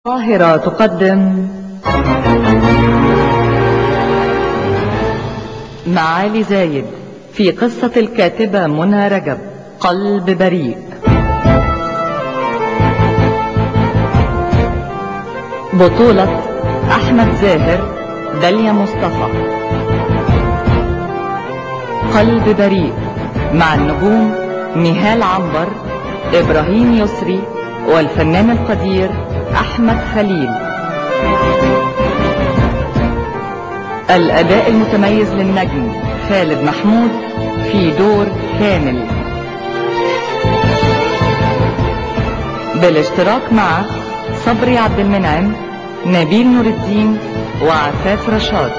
القاهرة تقدم معالي زايد في قصة الكاتبة منى رجب قلب بريء بطولة أحمد زاهر داليا مصطفى قلب بريء مع النجوم نهال عنبر إبراهيم يسري والفنان القدير أحمد خليل الأداء المتميز للنجم خالد محمود في دور كامل بالاشتراك مع صبري عبد المنعم نبيل نور الدين وعفاف رشاد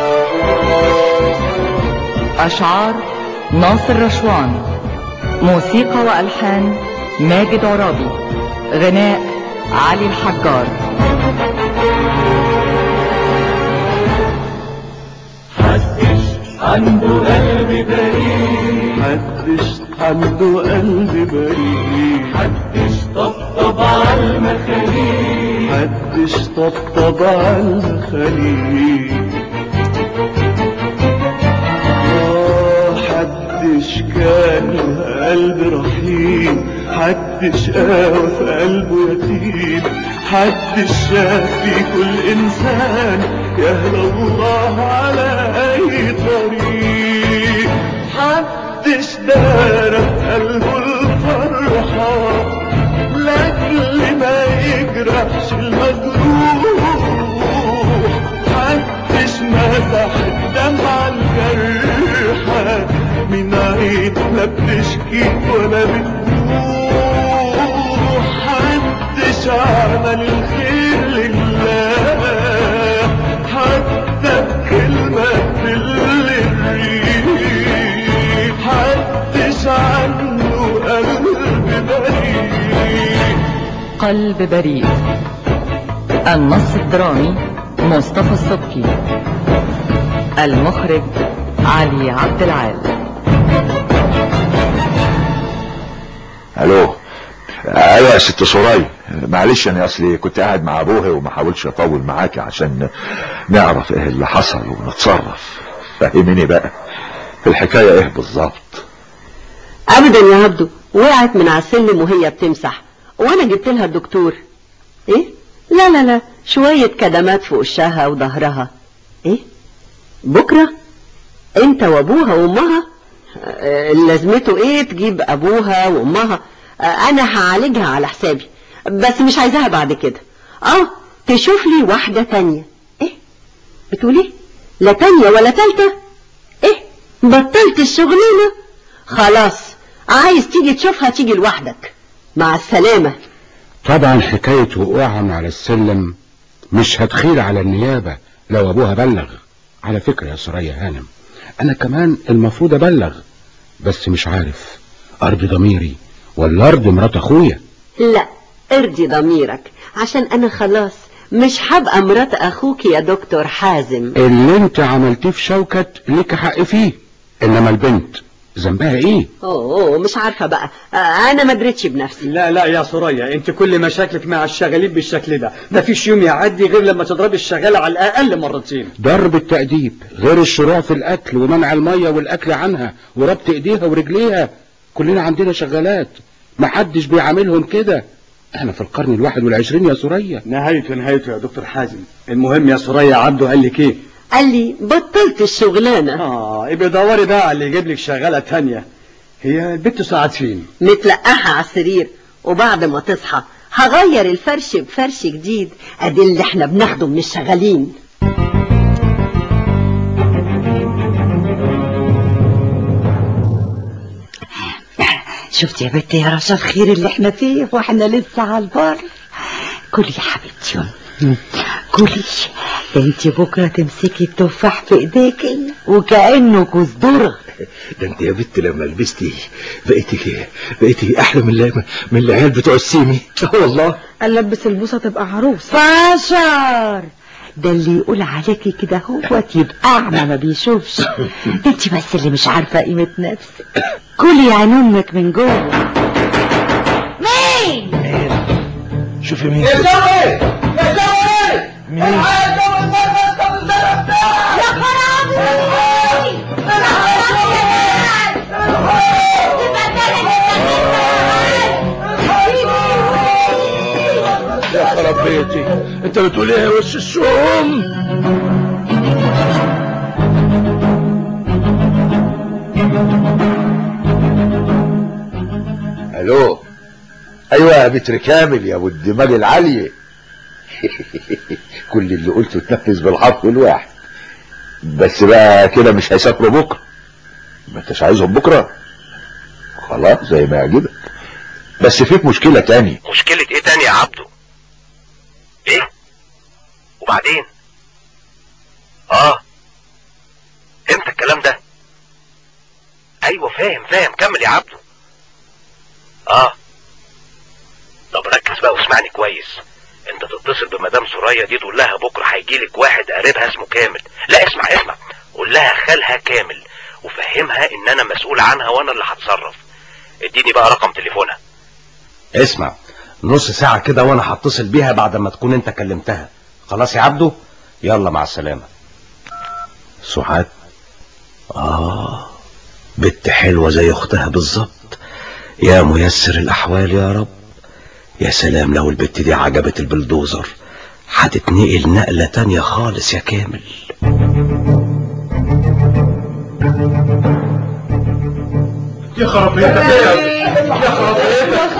أشعار ناصر رشوان موسيقى وألحان ماجد عرابي غناء علي الحجار محدش عنده قلب بريء محدش عنده قلب بريء محدش طبطب على المخاليق محدش طبطب على الخليل آه، حدش كان له قلب رحيم حدش قاوى في قلبه يتيم حدش شاف في كل انسان يهدى الله على اي طريق حدش دار في قلبه الفرحة لاجل ما يجرحش المجروح محدش مسح الدمعة الجرحة من عين لا بتشكي ولا بتروح محدش عمل الخير لله حتى بكلمة تل الريح محدش عنده قلب بريء قلب بريء النص الدرامي مصطفى الصبحي المخرج علي عبد العال الو ايوه يا ست سراي معلش انا اصلي كنت قاعد مع ابوها وما حاولش اطول معاكي عشان نعرف ايه اللي حصل ونتصرف فهميني بقى الحكايه ايه بالظبط ابدا يا عبدو وقعت من على السلم وهي بتمسح وانا جبت لها الدكتور ايه لا لا لا شوية كدمات في وشها وظهرها ايه بكرة انت وابوها وامها آه، لازمته ايه تجيب ابوها وامها آه، انا هعالجها على حسابي بس مش عايزاها بعد كده اه تشوف لي واحدة تانية ايه بتقولي لا تانية ولا تالتة ايه بطلت الشغلانة خلاص عايز تيجي تشوفها تيجي لوحدك مع السلامة طبعا حكاية وقوعها من على السلم مش هتخيل على النيابة لو ابوها بلغ على فكرة يا سرية هانم انا كمان المفروض ابلغ بس مش عارف ارضي ضميري ولا ارضي مرات اخويا لا ارضي ضميرك عشان انا خلاص مش هبقى مرات اخوك يا دكتور حازم اللي انت عملتيه في شوكت ليك حق فيه انما البنت ذنبها ايه اوه مش عارفة بقى آه، انا ما دريتش بنفسي لا لا يا سوريا انت كل مشاكلك مع الشغالين بالشكل ده مفيش يوم يعدي غير لما تضربي الشغالة على الاقل مرتين ضرب التأديب غير الشروع في الاكل ومنع المية والاكل عنها وربط ايديها ورجليها كلنا عندنا شغالات محدش بيعاملهم كده احنا في القرن الواحد والعشرين يا سوريا نهايته نهايته يا دكتور حازم المهم يا سوريا عبده قال لك ايه قال لي بطلت الشغلانة اه ابقي دوري بقى على اللي يجيب لك شغالة تانية هي البت ساعات فين متلقاها على السرير وبعد ما تصحى هغير الفرش بفرش جديد ادي اللي احنا بناخده من الشغالين شفت يا بنتي يا رشا الخير اللي احنا فيه واحنا لسه على البر كلي يا حبيبتي يوم كلي ده انت بكره تمسكي التفاح في ايديكي وكانه كوز ذره ده انت يا بنت لما لبستي بقيتي بقيتي احلى من اللي- من العيال بتوع السيمي والله البس البوسه تبقى عروس فاشر ده اللي يقول عليكي كده هوت يبقى اعمى ما بيشوفش انت بس اللي مش عارفه قيمه نفسك كلي عين امك من جوه مين شوفي مين يا سامي يخرب بيتي انت بتقول ايه يا وش الشوم الو ايوه يا بتر كامل يا ابو الدماغ العاليه كل اللي قلته اتنفذ بالحرف الواحد بس بقى كده مش هيسافروا بكره ما انتش عايزهم بكره خلاص زي ما يعجبك بس فيك مشكله تاني مشكلة ايه تاني يا عبده ايه وبعدين اه امتى الكلام ده ايوه فاهم فاهم كمل يا عبده اه طب ركز بقى واسمعني كويس انت تتصل بمدام سوريا دي تقول لها بكره هيجيلك واحد قريبها اسمه كامل لا اسمع اسمع قول لها خالها كامل وفهمها ان انا مسؤول عنها وانا اللي هتصرف اديني بقى رقم تليفونها اسمع نص ساعة كده وانا هتصل بيها بعد ما تكون انت كلمتها خلاص يا عبده يلا مع السلامة سعاد آه بنت حلوة زي أختها بالظبط يا ميسر الأحوال يا رب يا سلام لو البت دي عجبت البلدوزر هتتنقل نقلة تانية خالص يا كامل يخرب بيتك يخرب بيتك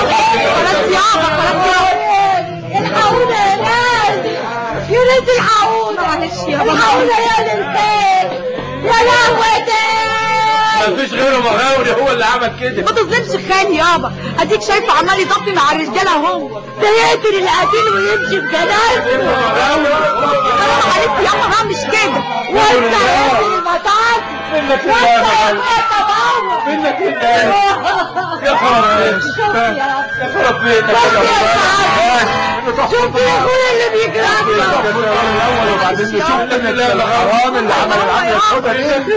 الحقونا يا ناس يا ريت الحقونا الحقونا يا للخير يا لهوتي مفيش غيره مغاوري هو اللي عمل كده ما تظلمش خالي يابا اديك شايفه عمال يطفي مع الرجاله اهو ده يقتل القتيل ويمشي بجنازته حرام عليك يابا ها مش كده وانت يقتل المطاعم منك وانت لله يا يا مغاوري بابا منك لله يا خرب بيتك يا خرب بيتك يا شوف يا اخويا اللي بيجرى الاول وبعدين نشوف لنا الحرام اللي عمل العمل الحضر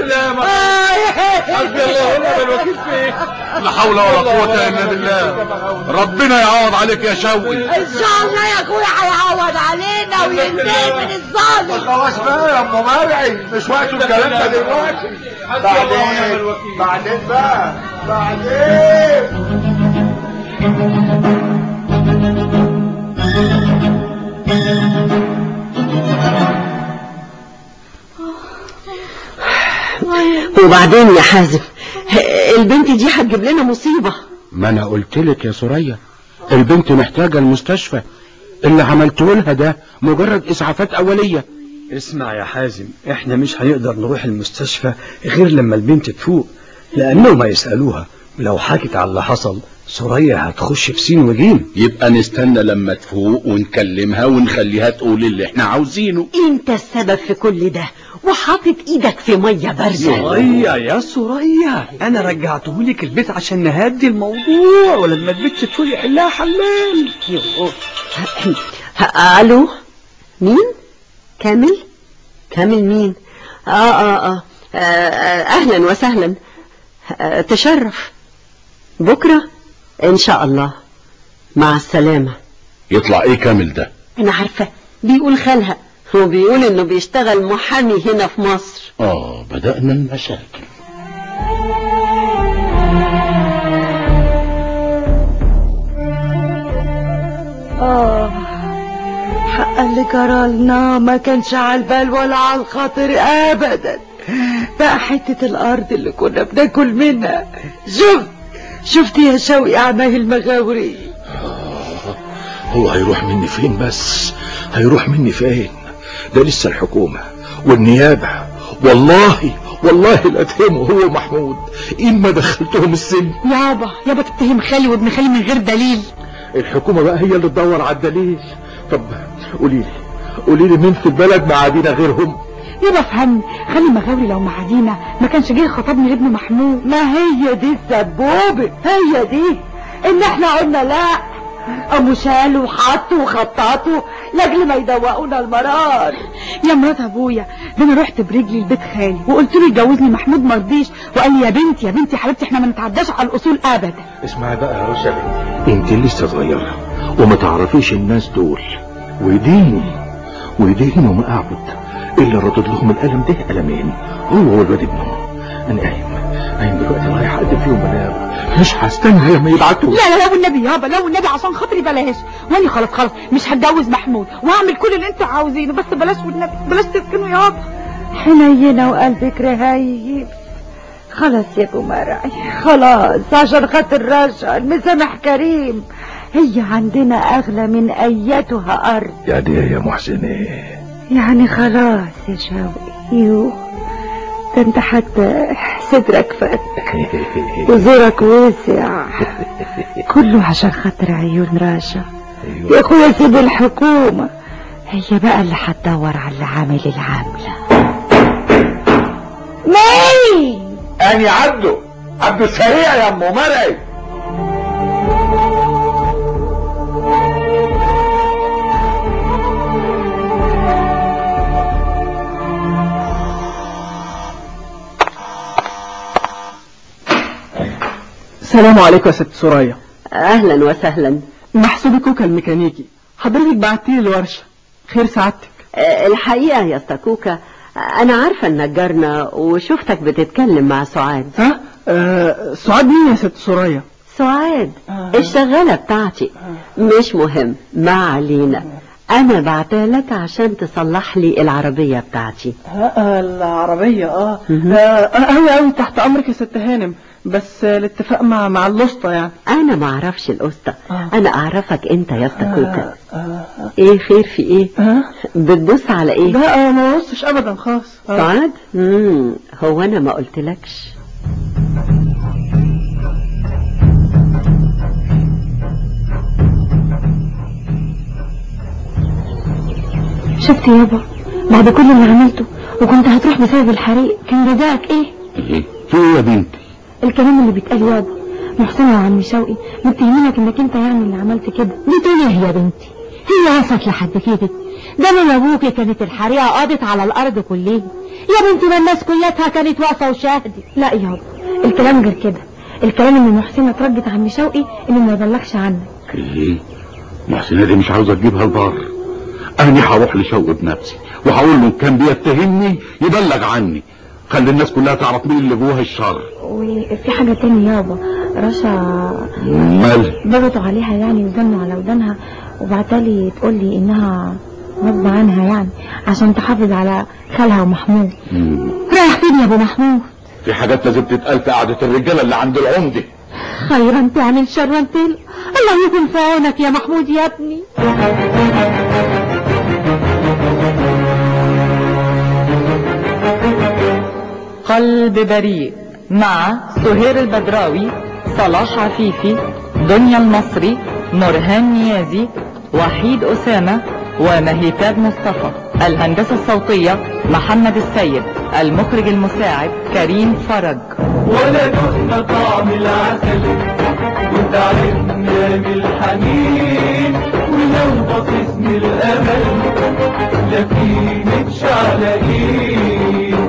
حسبي الله ونعم الوكيل فيك لا حول ولا قوة الا بالله ربنا يعوض عليك يا شوقي ان شاء الله يا اخويا هيعوض علينا وينتهي من الظالم خلاص بقى يا ام مرعي مش وقت الكلام ده دلوقتي بعدين بعدين بقى بعدين وبعدين يا حازم البنت دي هتجيب لنا مصيبة ما انا قلت لك يا سوريا البنت محتاجة المستشفى اللي عملته لها ده مجرد اسعافات اولية اسمع يا حازم احنا مش هنقدر نروح المستشفى غير لما البنت تفوق لانهم هيسألوها ولو حكت على اللي حصل سوريا هتخش في سين وجيم يبقى نستنى لما تفوق ونكلمها ونخليها تقول اللي احنا عاوزينه انت السبب في كل ده وحاطط ايدك في مية باردة سوريا يا سوريا انا رجعته لك البيت عشان نهدي الموضوع ولما البيت تفوق يحلها حلال الو مين كامل كامل مين آه آه, آه, آه, آه اهلا وسهلا آه تشرف بكرة ان شاء الله مع السلامة يطلع ايه كامل ده انا عارفة بيقول خالها هو بيقول انه بيشتغل محامي هنا في مصر اه بدأنا المشاكل آه حق اللي جرالنا ما كانش على البال ولا على الخاطر أبدا بقى حتة الأرض اللي كنا بناكل منها شفت شفت يا شوقي عماه المغاوري هو هيروح مني فين بس هيروح مني فين ده لسه الحكومة والنيابة والله والله لا اتهمه هو محمود إما دخلتهم السجن يابا يابا تتهم خالي وابن خالي من غير دليل الحكومة بقى هي اللي تدور على الدليل طب قولي لي قولي لي مين في البلد معادينا غيرهم يابا افهمني خالي مغاوري لو معادينا ما كانش جه خطبني لابن محمود ما هي دي السبوبة هي دي ان احنا قلنا لا ابو شالوا وحطوا وخططوا لاجل ما يدوقونا المرار يا مرات ابويا ده انا رحت برجلي لبيت خالي وقلت له يجوزني محمود ما رضيش وقال لي يا بنتي يا بنتي يا حبيبتي احنا ما نتعداش على الاصول ابدا اسمعي بقى يا رشا انت لسه صغيرة وما تعرفيش الناس دول وديني وديني وما اعبد اللي ردد لهم الالم ده المين هو والواد ابنه انا قايم قايم دلوقتي رايح اقدم فيهم بلاغ مش هستنى لما يبعتوا لا لا لا والنبي يابا لا والنبي عشان خاطري بلاش واني خلاص خلاص مش هتجوز محمود وهعمل كل اللي انتوا عاوزينه بس بلاش والنبي بلاش تسكنوا يابا حنينة وقلبك رهيب خلاص يا ابو مرعي خلاص عشان خاطر رشا المسامح كريم هي عندنا اغلى من ايتها ارض يعني ايه يا محسن ايه يعني خلاص يا شوقي يوه ده انت حتى صدرك فك وزورك وسع كله عشان خاطر عيون راشا يا اخويا سيب الحكومة هي بقى اللي هتدور على اللي عامل العاملة مين اني عبده عبده السريع يا ام مرعي السلام عليكم يا ست سوريا اهلا وسهلا محسوبي كوكا الميكانيكي حضرتك بعتيلي الورشة خير سعادتك آه، الحقيقة يا استاكوكا انا عارفة انك جارنا وشفتك بتتكلم مع سعاد ها آه سعاد مين يا ست سوريا سعاد الشغالة بتاعتي مش مهم ما علينا انا بعتلك عشان تصلح لي العربية بتاعتي ها العربية اه مهم. اوي اوي تحت امرك يا ست هانم بس آه، الاتفاق مع مع الوسطى يعني انا ما اعرفش القسطة انا اعرفك انت يا استاكوكا آه، آه، ايه خير في ايه ها بتبص على ايه لا آه، ما بصش ابدا خالص آه. سعاد مم. هو انا ما قلتلكش شفت يابا بعد كل اللي عملته وكنت هتروح بسبب الحريق كان جزاك ايه ايه في ايه يا بنتي الكلام اللي بيتقال يابا محسن وعم شوقي متهمينك انك انت يعني اللي عملت كده بتقول ايه يا بنتي هي وصلت لحد كده ده من ابوكي كانت الحريقه قضت على الارض كلها يا بنتي ما الناس كلها كانت واقفه وشاهدت لا يابا الكلام غير كده الكلام ان محسن اترجت عم شوقي انه ما يبلغش عنك ايه محسنة دي مش عاوزة تجيبها البر انا هروح لشوقي بنفسي وهقول له إن كان بيتهمني يبلغ عني خلي الناس كلها تعرف مين اللي جواها الشر وفي حاجة تاني يابا رشا مال ضغطوا عليها يعني وزنوا على ودانها وبعتالي تقول لي انها غصب عنها يعني عشان تحافظ على خالها ومحمود رايح فين يا ابو محمود في حاجات لازم تتقال في قعدة الرجالة اللي عند العمدة خيرا تعمل شرا تل الله يكون في عونك يا محمود يا ابني قلب بريء مع سهير البدراوي صلاح عفيفي دنيا المصري نورهان نيازي وحيد أسامة ومهيتاب مصطفى الهندسة الصوتية محمد السيد المخرج المساعد كريم فرج ولا دقنا طعم العسل وتعبنا بالحنين ولو بصيص من الامل لا في متشعلقين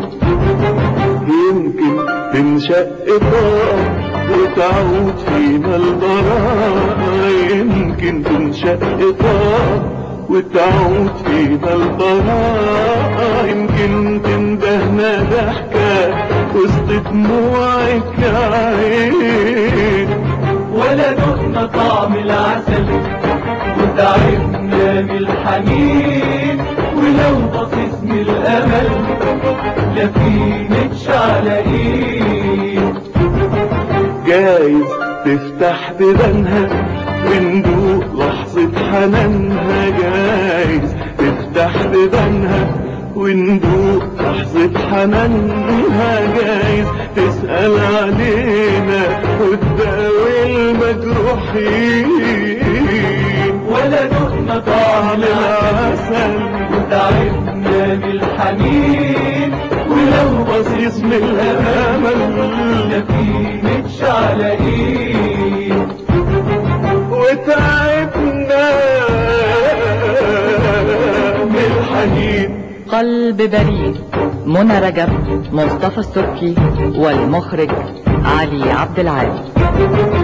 يمكن تنشق طاقة وتعود فينا البراءة يمكن تنشق طاقة وتعود فينا البراءة يمكن تندهنا ضحكة وسط دموعك يا عين ولا دقنا طعم العسل وتعبنا بالحنين ولو بصيص من الامل لا في متشعلقين جايز تفتح بيبانها وندوق لحظة حنانها جايز تفتح بيبانها وندوق لحظة حنانها جايز تسأل علينا وتداوي المجروحين ولا دقنا طعم العسل وتعبنا بالحنين ولو بصيص من الامل لا في متشعلقين وتعبنا من الحنين قلب بريء منى رجب مصطفى السبكي والمخرج علي عبد العال